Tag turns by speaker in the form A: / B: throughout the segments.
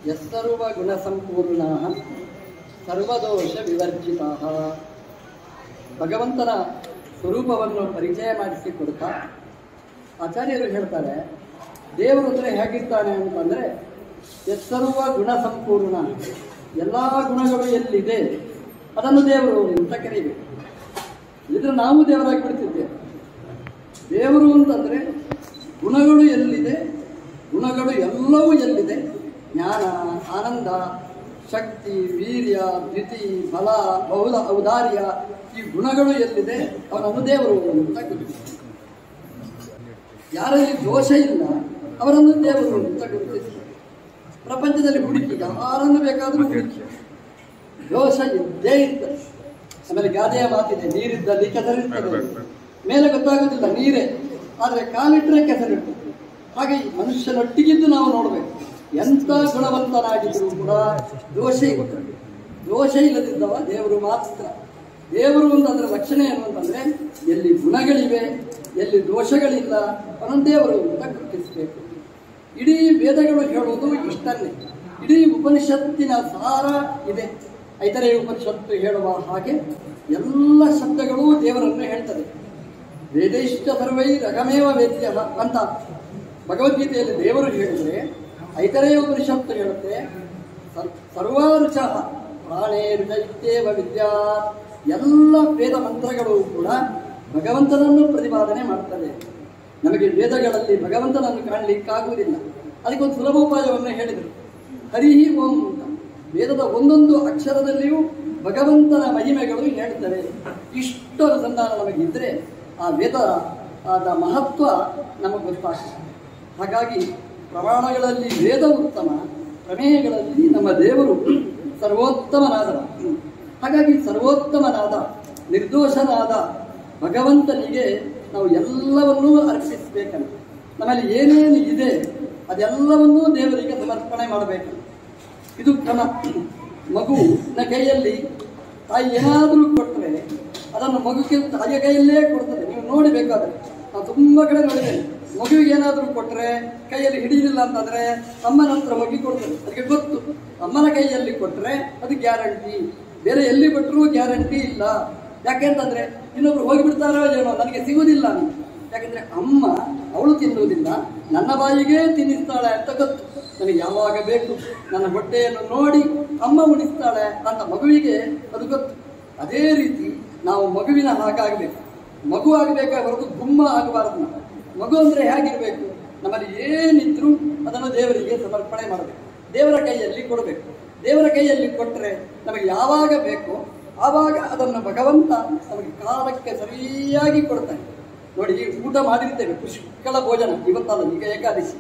A: ಯಸ್ಸರ್ವ ಗುಣಸಂಪೂರ್ಣ ಸರ್ವದೋಷ ವಿವರ್ಜಿತ ಭಗವಂತನ ಸ್ವರೂಪವನ್ನು ಪರಿಚಯ ಮಾಡಿಸಿಕೊಡ್ತಾ ಆಚಾರ್ಯರು ಹೇಳ್ತಾರೆ ದೇವರು ಅಂದರೆ ಹೇಗಿರ್ತಾನೆ ಅಂತಂದರೆ ಎಸ್ಸರ್ವ ಗುಣ ಸಂಪೂರ್ಣ ಎಲ್ಲ ಗುಣಗಳು ಎಲ್ಲಿದೆ ಅದನ್ನು ದೇವರು ಅಂತ ಕರೀಬೇಕು ಇದ್ರೆ ನಾವು ದೇವರಾಗಿ ಬಿಡ್ತಿದ್ದೇವೆ ದೇವರು ಅಂತಂದರೆ ಗುಣಗಳು ಎಲ್ಲಿದೆ ಗುಣಗಳು ಎಲ್ಲವೂ ಎಲ್ಲಿದೆ ಜ್ಞಾನ ಆನಂದ ಶಕ್ತಿ ವೀರ್ಯ ದ್ವಿತಿ ಬಲ ಬಹುಲ ಔದಾರ್ಯ ಈ ಗುಣಗಳು ಎಲ್ಲಿದೆ ಅವನನ್ನು ದೇವರು ಅಂತ ಗುರುತಿಸಿ ಯಾರಲ್ಲಿ ದೋಷ ಇಲ್ಲ ಅವರನ್ನು ದೇವರು ಅಂತ ಗುರುತಿಸಿ ಪ್ರಪಂಚದಲ್ಲಿ ಹುಡುಕಿ ಯಾರನ್ನು ಬೇಕಾದರೂ ಹುಡುಕಿ ದೋಷ ಇದ್ದೇ ಇರ್ತದೆ ಆಮೇಲೆ ಗಾದೆಯ ಮಾತಿದೆ ನೀರಿದ್ದಲ್ಲಿ ಕೆಸರಿರ್ತದೆ ಮೇಲೆ ಗೊತ್ತಾಗೋದಿಲ್ಲ ನೀರೇ ಆದರೆ ಕಾಲಿಟ್ಟರೆ ಕೆಸರಿರ್ತದೆ ಹಾಗೆ ಈ ಮನುಷ್ಯನೊಟ್ಟಿಗಿದ್ದು ನಾವು ನೋಡಬೇಕು ಎಂಥ ಗುಣವಂತನಾಗಿದ್ದರೂ ಕೂಡ ದೋಷ ಇರ್ತದೆ ದೋಷ ಇಲ್ಲದಿದ್ದವ ದೇವರು ಮಾತ್ರ ದೇವರು ಅಂತಂದ್ರೆ ಲಕ್ಷಣ ಏನು ಅಂತಂದ್ರೆ ಎಲ್ಲಿ ಗುಣಗಳಿವೆ ಎಲ್ಲಿ ದೋಷಗಳಿಲ್ಲ ಅವನನ್ನು ದೇವರು ಅಂತ ಗುರುತಿಸಬೇಕು ಇಡೀ ವೇದಗಳು ಹೇಳುವುದು ಇಷ್ಟನ್ನೇ ಇಡೀ ಉಪನಿಷತ್ತಿನ ಸಾರ ಇದೆ ಐತರೆಯ ಉಪನಿಷತ್ತು ಹೇಳುವ ಹಾಗೆ ಎಲ್ಲ ಶಬ್ದಗಳು ದೇವರನ್ನು ಹೇಳ್ತದೆ ವೇದೈಶ್ಚ ಸರ್ವೈ ರಗಮೇವ ವೇದ್ಯ ಅಂತ ಭಗವದ್ಗೀತೆಯಲ್ಲಿ ದೇವರು ಹೇಳಿದರೆ ಐತರೆಯ ಉಪನಿಷತ್ತು ಹೇಳುತ್ತೆ ಸರ್- ಸರ್ವಾರುಚ ಪ್ರಾಣೇ ರುಚ ಇತ್ಯೇವ ವಿದ್ಯಾ ಎಲ್ಲ ವೇದ ಮಂತ್ರಗಳು ಕೂಡ ಭಗವಂತನನ್ನು ಪ್ರತಿಪಾದನೆ ಮಾಡ್ತದೆ ನಮಗೆ ವೇದಗಳಲ್ಲಿ ಭಗವಂತನನ್ನು ಕಾಣಲಿಕ್ಕಾಗುವುದಿಲ್ಲ ಅದಕ್ಕೊಂದು ಸುಲಭ ಉಪಾಯವನ್ನು ಹೇಳಿದರು ಹರಿಹಿ ಓಂ ಅಂತ ವೇದದ ಒಂದೊಂದು ಅಕ್ಷರದಲ್ಲಿಯೂ ಭಗವಂತನ ಮಹಿಮೆಗಳು ಹೇಳ್ತವೆ ಇಷ್ಟು ಅನುಸಂಧಾನ ನಮಗಿದ್ರೆ ಆ ವೇದ ಆದ ಮಹತ್ವ ನಮಗೆ ಗೊತ್ತಾಗ್ತದೆ ಹಾಗಾಗಿ ಪ್ರಮಾಣಗಳಲ್ಲಿ ವೇದ ಉತ್ತಮ ಪ್ರಮೇಯಗಳಲ್ಲಿ ನಮ್ಮ ದೇವರು ಸರ್ವೋತ್ತಮನಾದ ಹಾಗಾಗಿ ಸರ್ವೋತ್ತಮನಾದ ನಿರ್ದೋಷನಾದ ಭಗವಂತನಿಗೆ ನಾವು ಎಲ್ಲವನ್ನೂ ಅರ್ಪಿಸಬೇಕಂತ ನಮ್ಮಲ್ಲಿ ಏನೇನು ಇದೆ ಅದೆಲ್ಲವನ್ನೂ ದೇವರಿಗೆ ಸಮರ್ಪಣೆ ಮಾಡಬೇಕು ಇದು ಕ್ರಮ ಮಗುವಿನ ಕೈಯಲ್ಲಿ ತಾಯಿ ಏನಾದರೂ ಕೊಟ್ಟರೆ ಅದನ್ನು ಮಗುಗೆ ತಾಯಿಯ ಕೈಯಲ್ಲೇ ಕೊಡ್ತದೆ ನೀವು ನೋಡಿ ಬೇಕಾದ್ರೆ ನಾವು ತುಂಬ ಕಡೆ ನೋಡಿದ್ದೇನೆ ಮಗುವಿಗೆ ಏನಾದರೂ ಕೊಟ್ಟರೆ ಕೈಯಲ್ಲಿ ಹಿಡಿಲಿಲ್ಲ ಅಂತಂದ್ರೆ ಅಮ್ಮನ ಹತ್ರ ಹೋಗಿ ಕೊಡ್ತದೆ ಅದಕ್ಕೆ ಗೊತ್ತು ಅಮ್ಮನ ಕೈಯಲ್ಲಿ ಕೊಟ್ಟರೆ ಅದು ಗ್ಯಾರಂಟಿ ಬೇರೆ ಎಲ್ಲಿ ಕೊಟ್ಟರೂ ಗ್ಯಾರಂಟಿ ಇಲ್ಲ ಯಾಕೆಂತಂದ್ರೆ ಇನ್ನೊಬ್ರು ಹೋಗಿಬಿಡ್ತಾರೋ ಏನೋ ನನಗೆ ಸಿಗುವುದಿಲ್ಲ ಅಂತ. ಯಾಕಂದ್ರೆ ಅಮ್ಮ ಅವಳು ತಿನ್ನುವುದಿಲ್ಲ ನನ್ನ ಬಾಯಿಗೆ ತಿನ್ನಿಸ್ತಾಳೆ ಅಂತ ಗೊತ್ತು ನನಗೆ ಯಾವಾಗ ಬೇಕು ನನ್ನ ಹೊಟ್ಟೆಯನ್ನು ನೋಡಿ ಅಮ್ಮ ಉಣಿಸ್ತಾಳೆ ಅಂತ ಮಗುವಿಗೆ ಅದು ಗೊತ್ತು ಅದೇ ರೀತಿ ನಾವು ಮಗುವಿನ ಹಾಗಾಗಬೇಕು ಮಗು ಆಗಬೇಕಾ ಹೊರತು ಗುಮ್ಮ ಆಗಬಾರದು ನಾವು ಮಗು ಅಂದ್ರೆ ಹೇಗಿರ್ಬೇಕು ನಮ್ಮಲ್ಲಿ ಏನಿದ್ರು ಅದನ್ನು ದೇವರಿಗೆ ಸಮರ್ಪಣೆ ಮಾಡಬೇಕು ದೇವರ ಕೈಯಲ್ಲಿ ಕೊಡಬೇಕು ದೇವರ ಕೈಯಲ್ಲಿ ಕೊಟ್ಟರೆ ನಮಗೆ ಯಾವಾಗ ಬೇಕು ಆವಾಗ ಅದನ್ನು ಭಗವಂತ ನಮಗೆ ಕಾಲಕ್ಕೆ ಸರಿಯಾಗಿ ಕೊಡ್ತಾನೆ ನೋಡಿ ಈ ಊಟ ಮಾಡಿರ್ತೇವೆ ಪುಷ್ಕಳ ಭೋಜನ ಇವತ್ತಲ್ಲ ಈಗ ಏಕಾದಶಿ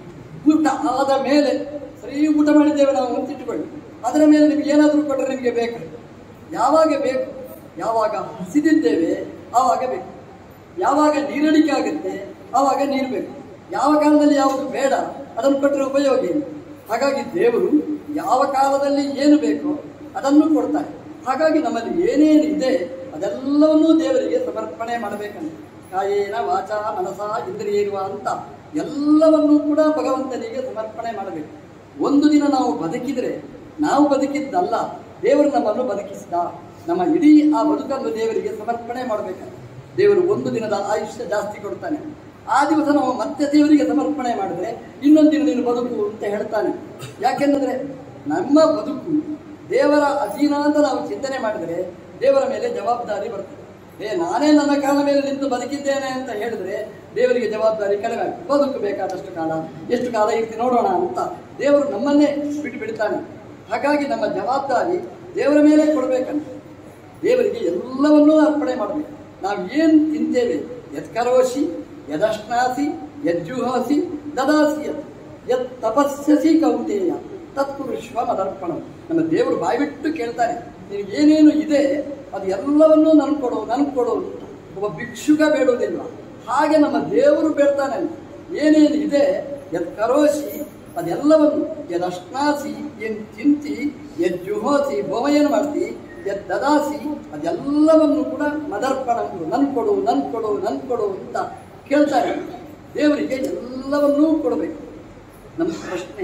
A: ಊಟ ಆದ ಮೇಲೆ ಸರಿ ಊಟ ಮಾಡಿದ್ದೇವೆ ನಾವು ಅಂತಿಟ್ಟುಕೊಳ್ಳಿ ಅದರ ಮೇಲೆ ನಿಮ್ಗೆ ಏನಾದರೂ ಕೊಟ್ಟರೆ ನಿಮಗೆ ಬೇಕು ಯಾವಾಗ ಬೇಕು ಯಾವಾಗ ಹಸಿದಿದ್ದೇವೆ ಆವಾಗ ಬೇಕು ಯಾವಾಗ ನೀರಡಿಕೆ ಆಗುತ್ತೆ ಆವಾಗ ನೀರು ಬೇಕು ಯಾವ ಕಾಲದಲ್ಲಿ ಯಾವುದು ಬೇಡ ಅದನ್ನು ಕೊಟ್ಟರೆ ಉಪಯೋಗ ಏನು ಹಾಗಾಗಿ ದೇವರು ಯಾವ ಕಾಲದಲ್ಲಿ ಏನು ಬೇಕೋ ಅದನ್ನು ಕೊಡ್ತಾರೆ ಹಾಗಾಗಿ ನಮ್ಮಲ್ಲಿ ಏನೇನು ಇದೆ ಅದೆಲ್ಲವನ್ನೂ ದೇವರಿಗೆ ಸಮರ್ಪಣೆ ಮಾಡಬೇಕಂತ ಕಾಯೇನ ವಾಚ ಮನಸ ಇಂದ್ರಿಯರುವ ಅಂತ ಎಲ್ಲವನ್ನೂ ಕೂಡ ಭಗವಂತನಿಗೆ ಸಮರ್ಪಣೆ ಮಾಡಬೇಕು ಒಂದು ದಿನ ನಾವು ಬದುಕಿದರೆ ನಾವು ಬದುಕಿದ್ದಲ್ಲ ದೇವರು ನಮ್ಮನ್ನು ಬದುಕಿಸಿದ ನಮ್ಮ ಇಡೀ ಆ ಬದುಕನ್ನು ದೇವರಿಗೆ ಸಮರ್ಪಣೆ ಮಾಡಬೇಕಂತ ದೇವರು ಒಂದು ದಿನದ ಆಯುಷ್ಯ ಜಾಸ್ತಿ ಕೊಡ್ತಾನೆ ಆ ದಿವಸ ನಾವು ಮತ್ತೆ ದೇವರಿಗೆ ಸಮರ್ಪಣೆ ಮಾಡಿದ್ರೆ ಇನ್ನೊಂದು ದಿನ ನೀನು ಬದುಕು ಅಂತ ಹೇಳ್ತಾನೆ ಯಾಕೆಂದ್ರೆ ನಮ್ಮ ಬದುಕು ದೇವರ ಅಧೀನ ಅಂತ ನಾವು ಚಿಂತನೆ ಮಾಡಿದರೆ ದೇವರ ಮೇಲೆ ಜವಾಬ್ದಾರಿ ಬರ್ತದೆ ಏ ನಾನೇ ನನ್ನ ಕಾಲ ಮೇಲೆ ನಿಂತು ಬದುಕಿದ್ದೇನೆ ಅಂತ ಹೇಳಿದ್ರೆ ದೇವರಿಗೆ ಜವಾಬ್ದಾರಿ ಕಡಿಮೆ ಆಗ್ತದೆ. ಬದುಕು ಬೇಕಾದಷ್ಟು ಕಾಲ ಎಷ್ಟು ಕಾಲ ಇರ್ತಿ ನೋಡೋಣ ಅಂತ ದೇವರು ನಮ್ಮನ್ನೇ ಬಿಟ್ಟು ಬಿಡ್ತಾನೆ ಹಾಗಾಗಿ ನಮ್ಮ ಜವಾಬ್ದಾರಿ ದೇವರ ಮೇಲೆ ಕೊಡಬೇಕಂತ ದೇವರಿಗೆ ಎಲ್ಲವನ್ನೂ ಅರ್ಪಣೆ ಮಾಡಬೇಕು ನಾವು ಏನು ತಿಂತೇವೆ ಯತ್ ಕರೋಷಿ ಯದಶ್ನಾಸಿ ಯಜ್ಜುಹಾಸಿ ದದಾಸಿ ಯತ್ ಯತ್ ತಪಸ್ಯಸಿ ಕೌಂಟೇಯ ತತ್ಪುರುಷ್ವ ಮದರ್ಪಣ ನಮ್ಮ ದೇವರು ಬಾಯ್ಬಿಟ್ಟು ಕೇಳ್ತಾನೆ ನಿನಗೆ ಏನೇನು ಇದೆ ಅದು ಎಲ್ಲವನ್ನೂ ನನ್ಗೆ ಕೊಡು ನನ್ಗೆ ಕೊಡು ಅಂತ ಒಬ್ಬ ಭಿಕ್ಷುಕ ಬೇಡುವುದಿಲ್ಲ ಹಾಗೆ ನಮ್ಮ ದೇವರು ಬೇಡ್ತಾನೆ ಏನೇನು ಇದೆ ಯತ್ ಕರೋಷಿ ಅದೆಲ್ಲವನ್ನು ಯದಶ್ನಾಸಿ ಏನು ತಿಂತಿ ಯಜ್ಜುಹೋಸಿ ಭೋಮಯನ್ ಮಾಡ್ತಿ ಯದ್ ದದಾಸಿ ಅದೆಲ್ಲವನ್ನು ಕೂಡ ಮದರ್ಪಣ ನನ್ ಕೊಡು ನನ್ ಕೊಡು ನನ್ ಕೊಡು ಅಂತ ಕೇಳ್ತಾರೆ ದೇವರಿಗೆ ಎಲ್ಲವನ್ನೂ ಕೊಡಬೇಕು ನಮ್ಮ ಪ್ರಶ್ನೆ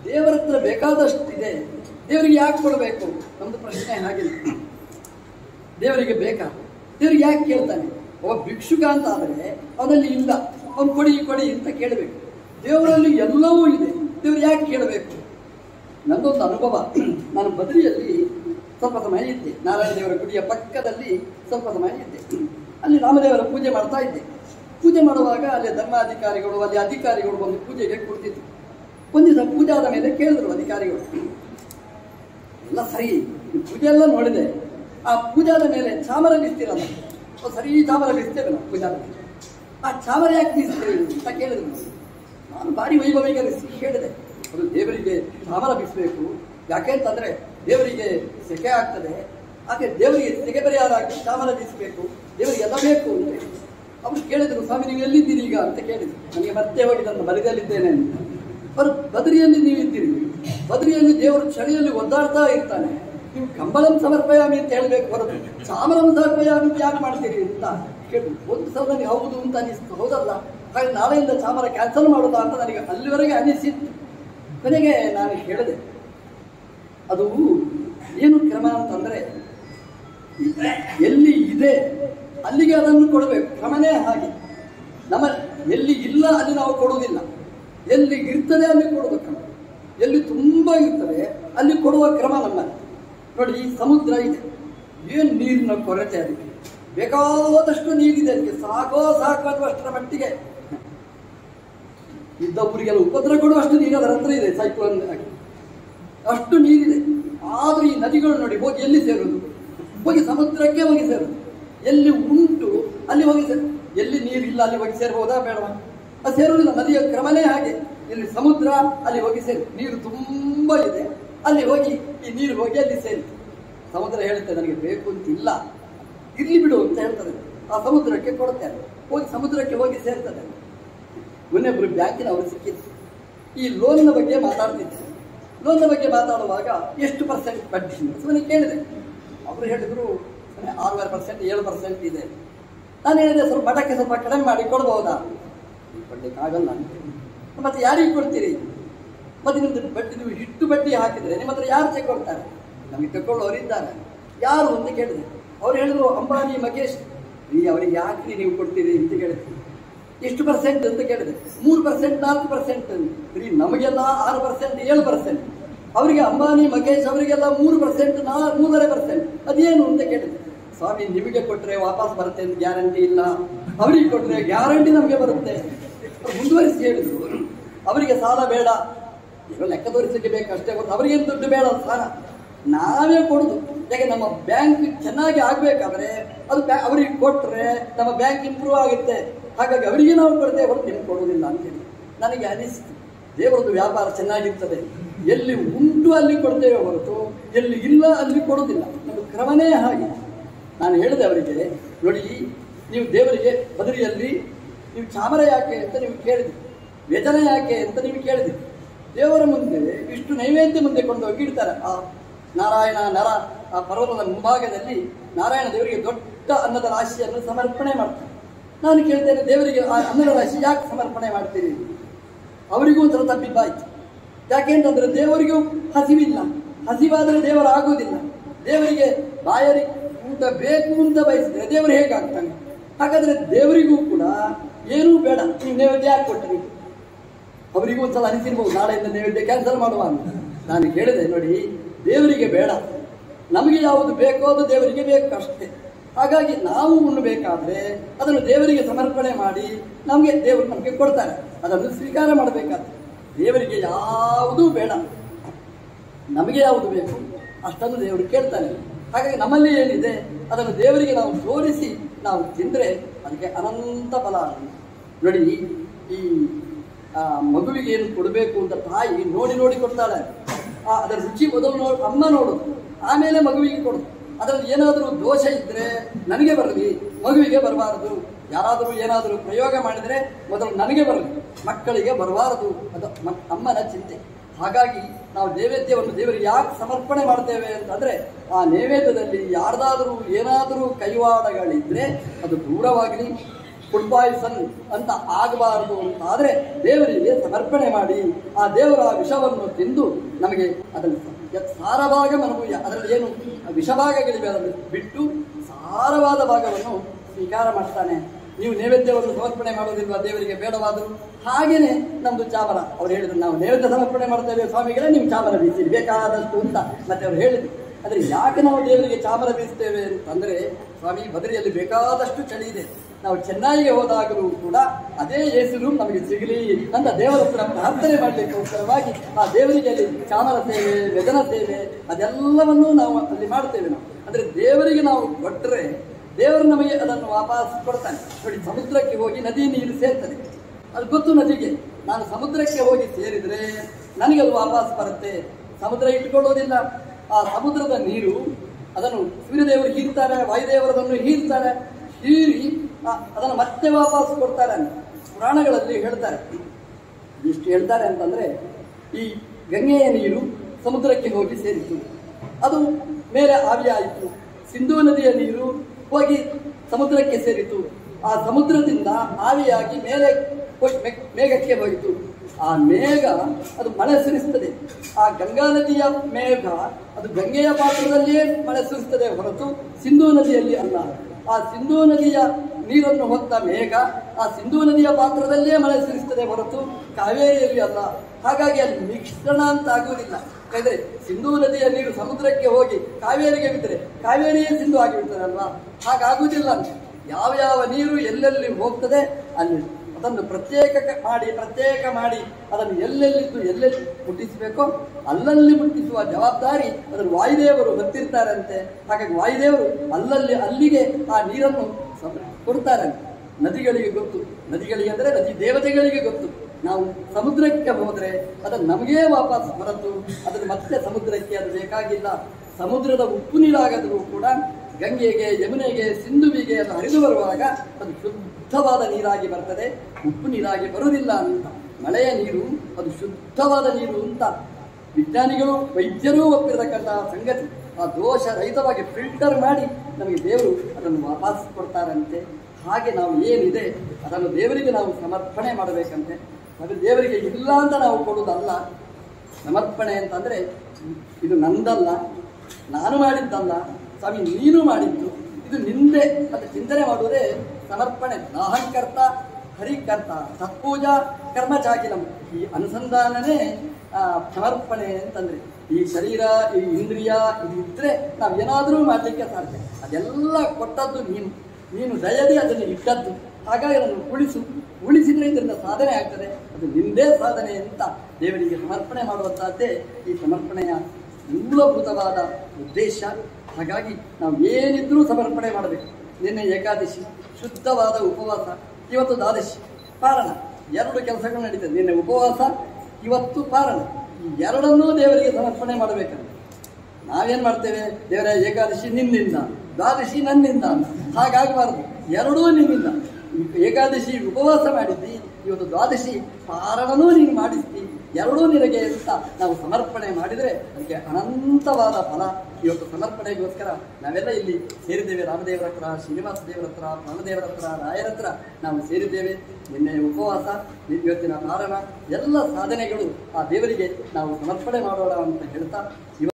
A: ದೇವರ ಹತ್ರ ಬೇಕಾದಷ್ಟಿದೆ ದೇವರಿಗೆ ಯಾಕೆ ಕೊಡಬೇಕು ನಮ್ದು ಪ್ರಶ್ನೆ ಹಾಗಿಲ್ಲ ದೇವರಿಗೆ ಬೇಕಾ ದೇವರಿಗೆ ಯಾಕೆ ಕೇಳ್ತಾನೆ ಒಬ್ಬ ಭಿಕ್ಷುಕ ಅಂತ ಆದರೆ ಅವನಲ್ಲಿ ಇಲ್ಲ ಅವನು ಕೊಡಿ ಕೊಡಿ ಅಂತ ಕೇಳಬೇಕು ದೇವರಲ್ಲಿ ಎಲ್ಲವೂ ಇದೆ ದೇವರು ಯಾಕೆ ಕೇಳಬೇಕು ನಂದೊಂದು ಅನುಭವ ನಾನು ಬದರಿಯಲ್ಲಿ ಸ್ವಲ್ಪ ಸಮಯ ಇದ್ದೆ ನಾರಾಯಣ ದೇವರ ಗುಡಿಯ ಪಕ್ಕದಲ್ಲಿ ಸ್ವಲ್ಪ ಸಮಯ ಇದ್ದೆ ಅಲ್ಲಿ ರಾಮದೇವರ ಪೂಜೆ ಮಾಡ್ತಾ ಇದ್ದೆ ಪೂಜೆ ಮಾಡುವಾಗ ಅಲ್ಲಿ ಧರ್ಮಾಧಿಕಾರಿಗಳು ಅಲ್ಲಿ ಅಧಿಕಾರಿಗಳು ಬಂದು ಪೂಜೆಗೆ ಕುಳಿತಿದ್ರು ಒಂದು ದಿವಸ ಪೂಜೆ ಆದ ಮೇಲೆ ಕೇಳಿದ್ರು ಅಧಿಕಾರಿಗಳು ಎಲ್ಲ ಸರಿ ಈ ಪೂಜೆ ಎಲ್ಲ ನೋಡಿದೆ ಆ ಪೂಜಾದ ಮೇಲೆ ಚಾಮರ ಬೀಸ್ತಿರಲ್ಲ ಓ ಸರಿ ಚಾಮರ ಬೀಸ್ತೇವೆ ನಾವು ಪೂಜಾದ ಮೇಲೆ ಆ ಚಾಮರ ಯಾಕೆ ಬೀಸ್ತೀರಿ ಅಂತ ಕೇಳಿದ್ರು ನಾನು. ನಾನು ಭಾರಿ ವೈಭವೀಕರಿಸಿ ಹೇಳಿದೆ ಅದು ದೇವರಿಗೆ ಚಾಮರ ಬೀಸಬೇಕು ಯಾಕೆ ಅಂತಂದ್ರೆ ದೇವರಿಗೆ ಸೆಕೆ ಆಗ್ತದೆ ಹಾಗೆ ದೇವರಿಗೆ ಸೆಕೆ ಪರಿಹಾರಕ್ಕೆ ಚಾಮರ ಬೀಸಬೇಕು ದೇವರಿಗೆ ಎಲ್ಲ ಬೇಕು ಅಂತ ಹೇಳಿ. ಅವ್ರು ಕೇಳಿದ್ರು ಸ್ವಾಮಿ ನೀವು ಎಲ್ಲಿದ್ದೀರಿ ಈಗ ಅಂತ ಕೇಳಿದ್ರು ನನಗೆ ಮತ್ತೆ ಹೋಗಿ ನನ್ನ ಬರಿದಲ್ಲಿದ್ದೇನೆ ಅಂತ ಅವರು ಬದರಿಯಲ್ಲಿ ನೀವು ಇದ್ದೀರಿ ಬದರಿಯಲ್ಲಿ ದೇವರು ಚಳಿಯಲ್ಲಿ ಒದ್ದಾಡ್ತಾ ಇರ್ತಾನೆ ನೀವು ಕಂಬಳಂ ಸಮರ್ಪಯಾಮಿ ಅಂತ ಹೇಳ್ಬೇಕು ಹೊರತು ಚಾಮರಂ ಸಮರ್ಪಯಾಮಿ ಅಂತ ಯಾಕೆ ಮಾಡ್ತೀರಿ ಅಂತ ಕೇಳಿದ್ರು ಒಂದು ಸಲ ನನಗೆ ಹೌದು ಅಂತ ಅನಿಸ್ತು ಹೌದಲ್ಲ ಹಾಗೆ ನಾಳೆಯಿಂದ ಚಾಮರ ಕ್ಯಾನ್ಸಲ್ ಮಾಡೋದಾ ಅಂತ ನನಗೆ ಅಲ್ಲಿವರೆಗೆ ಅನಿಸಿತ್ತು ಕೊನೆಗೆ ನಾನು ಹೇಳಿದೆ ಅದು ಏನು ಕ್ರಮ ಅಂತಂದ್ರೆ ಎಲ್ಲಿ ಇದೆ ಅಲ್ಲಿಗೆ ಅದನ್ನು ಕೊಡಬೇಕು ಕ್ರಮನೇ ಹಾಗೆ ನಮ್ಮ ಎಲ್ಲಿ ಇಲ್ಲ ಅಲ್ಲಿ ನಾವು ಕೊಡುವುದಿಲ್ಲ ಎಲ್ಲಿ ಇರ್ತದೆ ಅಲ್ಲಿ ಕೊಡುವ ಕ್ರಮ ಎಲ್ಲಿ ತುಂಬ ಇರ್ತದೆ ಅಲ್ಲಿ ಕೊಡುವ ಕ್ರಮ ನಮ್ಮಲ್ಲಿ ನೋಡಿ ಈ ಸಮುದ್ರ ಇದೆ ಏನು ನೀರಿನ ಕೊರತೆ ಅದಕ್ಕೆ ಬೇಕಾದಷ್ಟು ನೀರಿದೆ ಅದಕ್ಕೆ ಸಾಕೋ ಸಾಕು ಅನ್ನುವಷ್ಟರ ಮಟ್ಟಿಗೆ ಇದ್ದ ಊರಿಗೆಲ್ಲ ಉಪದ್ರ ಕೊಡುವಷ್ಟು ನೀರು ಅದರ ಹತ್ರ ಇದೆ ಸೈಕ್ಲೋನ್ ಆಗಿ ಅಷ್ಟು ನೀರಿದೆ ಆದ್ರೆ ಈ ನದಿಗಳು ನೋಡಿ ಹೋಗಿ ಎಲ್ಲಿ ಸೇರುವುದು ಹೋಗಿ ಸಮುದ್ರಕ್ಕೆ ಹೋಗಿ ಸೇರುದು ಎಲ್ಲಿ ಉಂಟು ಅಲ್ಲಿ ಹೋಗಿ ಸೇರು ಎಲ್ಲಿ ನೀರಿಲ್ಲ ಅಲ್ಲಿ ಹೋಗಿ ಸೇರ್ಬೋದಾ ಬೇಡವಾ ಅದು ಸೇರುವುದಿಲ್ಲ ನದಿಯ ಕ್ರಮನೇ ಹಾಗೆ ಇಲ್ಲಿ ಸಮುದ್ರ ಅಲ್ಲಿ ಹೋಗಿ ಸೇರಿ ನೀರು ತುಂಬಾ ಇದೆ ಅಲ್ಲಿ ಹೋಗಿ ಈ ನೀರು ಹೋಗಿ ಅಲ್ಲಿ ಸೇರಿತು ಸಮುದ್ರ ಹೇಳುತ್ತೆ ನನಗೆ ಬೇಕು ಅಂತ ಇಲ್ಲ ಇರ್ಲಿ ಬಿಡು ಅಂತ ಹೇಳ್ತದೆ ಆ ಸಮುದ್ರಕ್ಕೆ ಕೊಡುತ್ತಾರೆ ಹೋಗಿ ಸಮುದ್ರಕ್ಕೆ ಹೋಗಿ ಸೇರ್ತದೆ ಮೊನ್ನೆಬ್ರು ಬ್ಯಾಂಕಿನವರು ಸಿಕ್ಕಿದ್ರು ಈ ಲೋನ್ನ ಬಗ್ಗೆ ಮಾತಾಡ್ತಿದ್ದೆ ಲೋನ್ನ ಬಗ್ಗೆ ಮಾತಾಡುವಾಗ ಎಷ್ಟು ಪರ್ಸೆಂಟ್ ಬಡ್ಡಿ ಅಂತ ನನಗೆ ಕೇಳಿದೆ ಅವರು ಹೇಳಿದ್ರು "ಸುಮ್ನೆ ಆರೂವರೆ ಪರ್ಸೆಂಟ್ ಏಳು ಪರ್ಸೆಂಟ್ ಇದೆ ನಾನು ಹೇಳಿದೆ ಸ್ವಲ್ಪ ಮಠಕ್ಕೆ ಸ್ವಲ್ಪ ಕಡಿಮೆ ಮಾಡಿ ಕೊಡ್ಬೋದಾ ಕೊಡ್ಲಿಕ್ಕಾಗಲ್ಲ ಅಂತ ಮತ್ತೆ ಯಾರಿಗೆ ಕೊಡ್ತೀರಿ ಮತ್ತೆ ನಿಮ್ದು ಬಡ್ಡಿ ನೀವು ಇಷ್ಟು ಬಡ್ಡಿ ಹಾಕಿದ್ರೆ ನಿಮ್ಮ ಹತ್ರ ಯಾರು ತೆಗೊಳ್ತಾರೆ ನಮಗೆ ತಗೊಳ್ಳೋರು ಇದ್ದಾರೆ ಯಾರು ಅಂತ ಕೇಳಿದೆ ಅವ್ರು ಹೇಳಿದ್ರು ಅಂಬಾನಿ ಮಗೇಶ್ ಈ ಅವರಿಗೆ ಯಾಕೆ ನೀವು ಕೊಡ್ತೀರಿ ಅಂತ ಕೇಳಿದ್ರು ಎಷ್ಟು ಪರ್ಸೆಂಟ್ ಅಂತ ಕೇಳಿದೆ ಮೂರು ಪರ್ಸೆಂಟ್ ನಾಲ್ಕು ಪರ್ಸೆಂಟ್ ರೀ ನಮಗೆಲ್ಲ ಆರು ಪರ್ಸೆಂಟ್ ಏಳು ಪರ್ಸೆಂಟ್ ಅವರಿಗೆ ಅಂಬಾನಿ ಮಗೇಶ್ ಅವರಿಗೆಲ್ಲ ಮೂರು ಪರ್ಸೆಂಟ್ ನಾ ಮೂರುವರೆ ಪರ್ಸೆಂಟ್ ಅದೇನು ಅಂತ ಕೇಳಿದೆ ಸ್ವಾಮಿ ನಿಮಗೆ ಕೊಟ್ರೆ ವಾಪಸ್ ಬರುತ್ತೆ ಅಂತ ಗ್ಯಾರಂಟಿ ಇಲ್ಲ ಅವರಿಗೆ ಕೊಟ್ರೆ ಗ್ಯಾರಂಟಿ ನಮಗೆ ಬರುತ್ತೆ ಅವ್ರು ಮುಂದುವರಿಸಿ ಹೇಳಿದ್ರು ಅವರಿಗೆ ಸಾಲ ಬೇಡ ಈಗ ಲೆಕ್ಕ ತೋರಿಸಲಿಕ್ಕೆ ಬೇಕು ಅಷ್ಟೇ ಹೊರತು ಅವರಿಗೇನು ದುಡ್ಡು ಬೇಡ ಸಾಲ ನಾವೇ ಕೊಡುದು ಯಾಕೆ ನಮ್ಮ ಬ್ಯಾಂಕ್ ಚೆನ್ನಾಗಿ ಆಗ್ಬೇಕಾದ್ರೆ ಅದು ಬ್ಯಾ- ಅವರಿಗೆ ಕೊಟ್ರೆ ನಮ್ಮ ಬ್ಯಾಂಕ್ ಇಂಪ್ರೂವ್ ಆಗುತ್ತೆ ಹಾಗಾಗಿ ಅವರಿಗೆ ನಾವು ಕೊಡ್ತೇವೆ ಹೊರತು ನಿಮ್ಗೆ ಕೊಡುವುದಿಲ್ಲ ಅಂತೇಳಿ ನನಗೆ ಅನಿಸ್ತು ದೇವರದ್ದು ವ್ಯಾಪಾರ ಚೆನ್ನಾಗಿರ್ತದೆ ಎಲ್ಲಿ ಉಂಟು ಅಲ್ಲಿ ಕೊಡ್ತೇವೆ ಹೊರತು ಎಲ್ಲಿ ಇಲ್ಲ ಅಲ್ಲಿ ಕೊಡುವುದಿಲ್ಲ ನಮ್ಮ ಕ್ರಮನೇ ಹಾಗೆ ನಾನು ಹೇಳಿದೆ ಅವರಿಗೆ ನೋಡಿ ನೀವು ದೇವರಿಗೆ ಬದರಿಯಲ್ಲಿ ನೀವು ಚಾಮರ ಯಾಕೆ ಅಂತ ನೀವು ಕೇಳಿದ್ರಿ ವ್ಯಜನ ಯಾಕೆ ಅಂತ ನೀವು ಕೇಳಿದ್ರಿ ದೇವರ ಮುಂದೆ ಇಷ್ಟು ನೈವೇದ್ಯ ಮುಂದೆ ಕೊಂಡೋಗಿ ಇಡ್ತಾರೆ ಆ ನಾರಾಯಣ ನರ ಆ ಪರ್ವತದ ಮುಂಭಾಗದಲ್ಲಿ ನಾರಾಯಣ ದೇವರಿಗೆ ದೊಡ್ಡ ಅನ್ನದ ರಾಶಿಯನ್ನು ಸಮರ್ಪಣೆ ಮಾಡ್ತಾರೆ ನಾನು ಕೇಳ್ತೇನೆ ದೇವರಿಗೆ ಆ ಅನ್ನದ ರಾಶಿ ಯಾಕೆ ಸಮರ್ಪಣೆ ಮಾಡ್ತೀರಿ ಅವರಿಗೂ ಒಂಥರ ತಬ್ಬಿಬ್ಬಾಯ್ತು ಯಾಕೆ ಅಂತಂದ್ರೆ ದೇವರಿಗೂ ಹಸಿವಿಲ್ಲ ಹಸಿವಾದರೆ ದೇವರು ಆಗುವುದಿಲ್ಲ ದೇವರಿಗೆ ಬಾಯರಿ ಊಟ ಬೇಕು ಅಂತ ಬಯಸಿದ್ರೆ ದೇವರು ಹೇಗಾಗ್ತಾನೆ ಹಾಗಾದ್ರೆ ದೇವರಿಗೂ ಕೂಡ ಏನೂ ಬೇಡ ನೀವು ನೈವೇದ್ಯ ಯಾಕೆ ಕೊಟ್ಟರಿ ಅವರಿಗೂ ಒಂದ್ಸಲ ಅನಿಸಿರ್ಬೋದು ನಾಳೆಯಿಂದ ನೈವೇದ್ಯ ಕ್ಯಾನ್ಸಲ್ ಮಾಡುವ ಅಂತ ನಾನು ಕೇಳಿದೆ ನೋಡಿ ದೇವರಿಗೆ ಬೇಡ ನಮಗೆ ಯಾವುದು ಬೇಕೋ ಅದು ದೇವರಿಗೆ ಬೇಕು ಅಷ್ಟೇ ಹಾಗಾಗಿ ನಾವು ಉಣ್ಣಬೇಕಾದ್ರೆ ಅದನ್ನು ದೇವರಿಗೆ ಸಮರ್ಪಣೆ ಮಾಡಿ ನಮಗೆ ದೇವರು ನಮಗೆ ಕೊಡ್ತಾರೆ ಅದನ್ನು ಸ್ವೀಕಾರ ಮಾಡಬೇಕಾದ್ರೆ ದೇವರಿಗೆ ಯಾವುದೂ ಬೇಡ ನಮಗೆ ಯಾವುದು ಬೇಕು ಅಷ್ಟನ್ನು ದೇವರು ಕೇಳ್ತಾನೆ ಹಾಗಾಗಿ ನಮ್ಮಲ್ಲಿ ಏನಿದೆ ಅದನ್ನು ದೇವರಿಗೆ ನಾವು ತೋರಿಸಿ ನಾವು ತಿಂದರೆ ಅದಕ್ಕೆ ಅನಂತ ಫಲ ನೋಡಿ ಈ ಆ, ಮಗುವಿಗೆ ಏನು ಕೊಡಬೇಕು ಅಂತ ತಾಯಿ ನೋಡಿ ನೋಡಿ ಕೊಡ್ತಾಳೆ ಆ, ಅದರ ರುಚಿ ಮೊದಲು ನೋಡ್ ಅಮ್ಮ ನೋಡುದು ಆಮೇಲೆ ಮಗುವಿಗೆ ಕೊಡುದು ಅದರಲ್ಲಿ ಏನಾದರೂ ದೋಷ ಇದ್ರೆ ನನಗೆ ಬರಲಿ ಮಗುವಿಗೆ ಬರಬಾರದು ಯಾರಾದರೂ ಏನಾದರೂ ಪ್ರಯೋಗ ಮಾಡಿದರೆ ಮೊದಲು ನನಗೆ ಬರಲಿ ಮಕ್ಕಳಿಗೆ ಬರಬಾರದು ಅದು ಮ- ಅಮ್ಮನ ಚಿಂತೆ ಹಾಗಾಗಿ ನಾವು ನೈವೇದ್ಯವನ್ನು ದೇವರಿಗೆ ಯಾಕೆ ಸಮರ್ಪಣೆ ಮಾಡ್ತೇವೆ ಅಂತಂದ್ರೆ ಆ ನೈವೇದ್ಯದಲ್ಲಿ ಯಾರ್ದಾದರೂ ಏನಾದರೂ ಕೈವಾಡಗಳಿದ್ರೆ ಅದು ದೂರವಾಗಲಿ ಫುಡ್ ಪಾಯ್ಸನ್ ಅಂತ ಆಗಬಾರದು ಅಂತ ಆದ್ರೆ ದೇವರಿಗೆ ಸಮರ್ಪಣೆ ಮಾಡಿ ಆ ದೇವರ ವಿಷವನ್ನು ತಿಂದು ನಮಗೆ ಅದನ್ನು ಸ- ಸಾರಭಾಗ ಮನವು ಅದರಲ್ಲಿ ಏನು ವಿಷಭಾಗಗಳಿವೆ ಅದನ್ನು ಬಿಟ್ಟು ಸಾರವಾದ ಭಾಗವನ್ನು ಸ್ವೀಕಾರ ಮಾಡ್ತಾನೆ ನೀವು ನೈವೇದ್ಯವನ್ನು ಸಮರ್ಪಣೆ ಮಾಡೋದಿಲ್ವಾ ದೇವರಿಗೆ ಬೇಡವಾದರೂ ಹಾಗೇನೆ ನಮ್ದು ಚಾಮರ ಅವ್ರು ಹೇಳಿದ್ರು ನಾವು ನೈವೇದ್ಯ ಸಮರ್ಪಣೆ ಮಾಡ್ತೇವೆ ಸ್ವಾಮಿಗಳೇ ನೀವು ಚಾಮರ ಬೀಸಿರಿ ಬೇಕಾದಷ್ಟು ಅಂತ ಮತ್ತೆ ಅವ್ರು ಹೇಳಿದ್ರು ಆದರೆ ಯಾಕೆ ನಾವು ದೇವರಿಗೆ ಚಾಮರ ಬೀಸ್ತೇವೆ ಅಂತಂದ್ರೆ ಸ್ವಾಮಿ ಬದರಿಯಲ್ಲಿ ಬೇಕಾದಷ್ಟು ಚಳಿ ಇದೆ ನಾವು ಚೆನ್ನೈಗೆ ಹೋದಾಗಲೂ ಕೂಡ ಅದೇ ಹೆಸರು ನಮಗೆ ಸಿಗಲಿ ಅಂತ ದೇವರ ಹತ್ರ ಪ್ರಾರ್ಥನೆ ಮಾಡಲಿಕ್ಕೋಸ್ಕರವಾಗಿ ಆ ದೇವರಿಗೆ ಅಲ್ಲಿ ಚಾಮರ ಸೇವೆ ವ್ಯಜನ ಸೇವೆ ಅದೆಲ್ಲವನ್ನೂ ನಾವು ಅಲ್ಲಿ ಮಾಡ್ತೇವೆ ನಾವು ಅಂದ್ರೆ ದೇವರಿಗೆ ನಾವು ಕೊಟ್ಟರೆ ದೇವರು ನಮಗೆ ಅದನ್ನು ವಾಪಸ್ ಕೊಡ್ತಾನೆ ನೋಡಿ ಸಮುದ್ರಕ್ಕೆ ಹೋಗಿ ನದಿ ನೀರು ಸೇರ್ತದೆ ಅದು ಗೊತ್ತು ನದಿಗೆ ನಾನು ಸಮುದ್ರಕ್ಕೆ ಹೋಗಿ ಸೇರಿದ್ರೆ ನನಗೆ ಅದು ವಾಪಸ್ ಬರುತ್ತೆ ಸಮುದ್ರ ಇಟ್ಕೊಳ್ಳೋದಿಲ್ಲ ಆ ಸಮುದ್ರದ ನೀರು ಅದನ್ನು ಸೂರ್ಯದೇವರು ಹೀರ್ತಾರೆ ವಾಯುದೇವರದನ್ನು ಹೀರ್ತಾರೆ ಹೀರಿ ಆ- ಅದನ್ನು ಮತ್ತೆ ವಾಪಸ್ ಕೊಡ್ತಾರೆ ಅಂತ ಪುರಾಣಗಳಲ್ಲಿ ಹೇಳ್ತಾರೆ ಇಷ್ಟು ಹೇಳ್ತಾರೆ ಅಂತಂದ್ರೆ ಈ ಗಂಗೆಯ ನೀರು ಸಮುದ್ರಕ್ಕೆ ಹೋಗಿ ಸೇರಿತು ಅದು ಮೇಲೆ ಆವಿಯಾಯಿತು ಸಿಂಧೂ ನದಿಯ ನೀರು ಹೋಗಿ ಸಮುದ್ರಕ್ಕೆ ಸೇರಿತು ಆ ಸಮುದ್ರದಿಂದ ಆವಿಯಾಗಿ ಮೇಲೆ ಹೋಗಿ ಮೇ- ಮೇಘಕ್ಕೆ ಹೋಯಿತು ಆ ಮೇಘ ಅದು ಮಳೆ ಸುರಿಸ್ತದೆ ಆ ಗಂಗಾ ನದಿಯ ಮೇಘ ಅದು ಗಂಗೆಯ ಪಾತ್ರದಲ್ಲಿಯೇ ಮಳೆ ಸುರಿಸ್ತದೆ ಹೊರತು ಸಿಂಧೂ ನದಿಯಲ್ಲಿ ಅಲ್ಲ ಆ ಸಿಂಧೂ ನದಿಯ ನೀರನ್ನು ಹೊತ್ತ ಮೇಘ ಆ ಸಿಂಧೂ ನದಿಯ ಪಾತ್ರದಲ್ಲೇ ಮಳೆ ಸುರಿಸ್ತದೆ ಹೊರತು ಕಾವೇರಿಯಲ್ಲಿ ಅಲ್ಲ ಹಾಗಾಗಿ ಅಲ್ಲಿ ಮಿಶ್ರಣ ಅಂತ ಆಗುವುದಿಲ್ಲ ಯಾಕಂದ್ರೆ ಸಿಂಧೂ ನದಿಯ ನೀರು ಸಮುದ್ರಕ್ಕೆ ಹೋಗಿ ಕಾವೇರಿಗೆ ಬಿದ್ದರೆ ಕಾವೇರಿಯೇ ಸಿಂಧು ಆಗಿಬಿಡ್ತದಲ್ವಾ ಹಾಗಾಗುವುದಿಲ್ಲ ಅಂತ ಯಾವ ಯಾವ ನೀರು ಎಲ್ಲೆಲ್ಲಿ ಹೋಗ್ತದೆ ಅಲ್ಲಿ ಅದನ್ನು ಪ್ರತ್ಯೇಕ ಕ- ಮಾಡಿ ಪ್ರತ್ಯೇಕ ಮಾಡಿ ಅದನ್ನು ಎಲ್ಲೆಲ್ಲಿದ್ದು ಎಲ್ಲೆಲ್ಲಿ ಮುಟ್ಟಿಸಬೇಕೋ ಅಲ್ಲಲ್ಲಿ ಮುಟ್ಟಿಸುವ ಜವಾಬ್ದಾರಿ ಅದನ್ನು ವಾಯುದೇವರು ಹೊತ್ತಿರ್ತಾರಂತೆ ಹಾಗಾಗಿ ವಾಯುದೇವರು ಅಲ್ಲಲ್ಲಿ ಅಲ್ಲಿಗೆ ಆ ನೀರನ್ನು ಸಮ- ಕೊಡ್ತಾರಂತೆ ನದಿಗಳಿಗೆ ಗೊತ್ತು ನದಿಗಳಿಗೆ ಅಂದರೆ ನದಿ ದೇವತೆಗಳಿಗೆ ಗೊತ್ತು ನಾವು ಸಮುದ್ರಕ್ಕೆ ಹೋದ್ರೆ ಅದನ್ನು ನಮಗೇ ವಾಪಸ್ ಹೊರತು ಅದನ್ನು ಮತ್ತೆ ಸಮುದ್ರಕ್ಕೆ ಅದು ಬೇಕಾಗಿಲ್ಲ ಸಮುದ್ರದ ಉಪ್ಪು ನೀರಾಗದರೂ ಕೂಡ ಗಂಗೆಗೆ ಯಮುನೆಗೆ ಸಿಂಧುವಿಗೆ ಅದು ಹರಿದು ಬರುವಾಗ ಅದು ಶುದ್ಧವಾದ ನೀರಾಗಿ ಬರ್ತದೆ ಉಪ್ಪು ನೀರಾಗಿ ಬರುವುದಿಲ್ಲ ಅಂತ ಮಳೆಯ ನೀರು ಅದು ಶುದ್ಧವಾದ ನೀರು ಅಂತ ವಿಜ್ಞಾನಿಗಳು ವೈದ್ಯರೂ ಒಪ್ಪಿರತಕ್ಕಂತಹ ಸಂಗತಿ ಆ ದೋಷ ರಹಿತವಾಗಿ ಫಿಲ್ಟರ್ ಮಾಡಿ ನಮಗೆ ದೇವರು ಅದನ್ನು ವಾಪಸ್ ಕೊಡ್ತಾರಂತೆ ಹಾಗೆ ನಾವು ಏನಿದೆ ಅದನ್ನು ದೇವರಿಗೆ ನಾವು ಸಮರ್ಪಣೆ ಮಾಡಬೇಕಂತೆ ಅದು ದೇವರಿಗೆ ಇಲ್ಲ ಅಂತ ನಾವು ಕೊಡುವುದಲ್ಲ ಸಮರ್ಪಣೆ ಅಂತಂದ್ರೆ ಇದು ನಂದಲ್ಲ ನಾನು ಮಾಡಿದ್ದಲ್ಲ ಸ್ವಾಮಿ ನೀನು ಮಾಡಿದ್ದು ಇದು ನಿಂದೆ ಅಂತ ಚಿಂತನೆ ಮಾಡುವುದೇ ಸಮರ್ಪಣೆ ನಾಹಂಕರ್ತ ಹರಿಕರ್ತ ಸತ್ಪೂಜಾ ಕರ್ಮಚಾಕಿಲಂ ಈ ಅನುಸಂಧಾನನೇ ಆ, ಸಮರ್ಪಣೆ ಅಂತಂದ್ರೆ ಈ ಶರೀರ ಈ ಇಂದ್ರಿಯ ಇದು ಇದ್ರೆ ನಾವು ಏನಾದರೂ ಮಾಡಲಿಕ್ಕೆ ಸಾಧ್ಯ ಅದೆಲ್ಲ ಕೊಟ್ಟದ್ದು ನೀನು ನೀನು ದಯದಿ ಅದನ್ನು ಇಟ್ಟದ್ದು ಹಾಗಾಗಿ ಅದನ್ನು ಉಳಿಸು ಉಳಿಸಿದ್ರೆ ಇದರಿಂದ ಸಾಧನೆ ಆಗ್ತದೆ ಅದು ನಿಂದೇ ಸಾಧನೆ ಅಂತ ದೇವರಿಗೆ ಸಮರ್ಪಣೆ ಮಾಡುವಂತಹದ್ದೇ ಈ ಸಮರ್ಪಣೆಯ ಮೂಲಭೂತವಾದ ಉದ್ದೇಶ ಹಾಗಾಗಿ ನಾವು ಏನಿದ್ರೂ ಸಮರ್ಪಣೆ ಮಾಡಬೇಕು ನಿನ್ನೆ ಏಕಾದಶಿ ಶುದ್ಧವಾದ ಉಪವಾಸ ಇವತ್ತು ದ್ವಾದಶಿ ಪಾರಣ ಎರಡು ಕೆಲಸಗಳು ನಡೀತದೆ ನಿನ್ನೆ ಉಪವಾಸ ಇವತ್ತು ಪಾರಣ ಈ ಎರಡನ್ನೂ ದೇವರಿಗೆ ಸಮರ್ಪಣೆ ಮಾಡಬೇಕಂತ ನಾವೇನ್ ಮಾಡ್ತೇವೆ ದೇವರ ಏಕಾದಶಿ ನಿನ್ನಿಂದ ದ್ವಾದಶಿ ನನ್ನಿಂದ ಅಂತ ಹಾಗಾಗಬಾರದು ಎರಡೂ ನಿನ್ನಿಂದ ಈ ಏಕಾದಶಿ ಉಪವಾಸ ಮಾಡಿದ್ದಿ ಇವತ್ತು ದ್ವಾದಶಿ ಪಾರಣನೂ ನೀನು ಮಾಡಿಸ್ತಿ ಎರಡೂ ನಿನಗೆ ಅಂತ ನಾವು ಸಮರ್ಪಣೆ ಮಾಡಿದರೆ ಅದಕ್ಕೆ ಅನಂತವಾದ ಫಲ ಇವತ್ತು ಸಮರ್ಪಣೆಗೋಸ್ಕರ ನಾವೆಲ್ಲ ಇಲ್ಲಿ ಸೇರಿದ್ದೇವೆ ರಾಮದೇವರ ಹತ್ರ ಶ್ರೀನಿವಾಸ ದೇವರ ಹತ್ರ ಪ್ರಾಣದೇವರ ಹತ್ರ ರಾಯರ ಹತ್ರ ನಾವು ಸೇರಿದ್ದೇವೆ ನಿನ್ನೆ ಉಪವಾಸ ಇವತ್ತಿನ ಕಾರಣ ಎಲ್ಲ ಸಾಧನೆಗಳು ಆ ದೇವರಿಗೆ ನಾವು ಸಮರ್ಪಣೆ ಮಾಡೋಣ ಅಂತ ಹೇಳ್ತಾ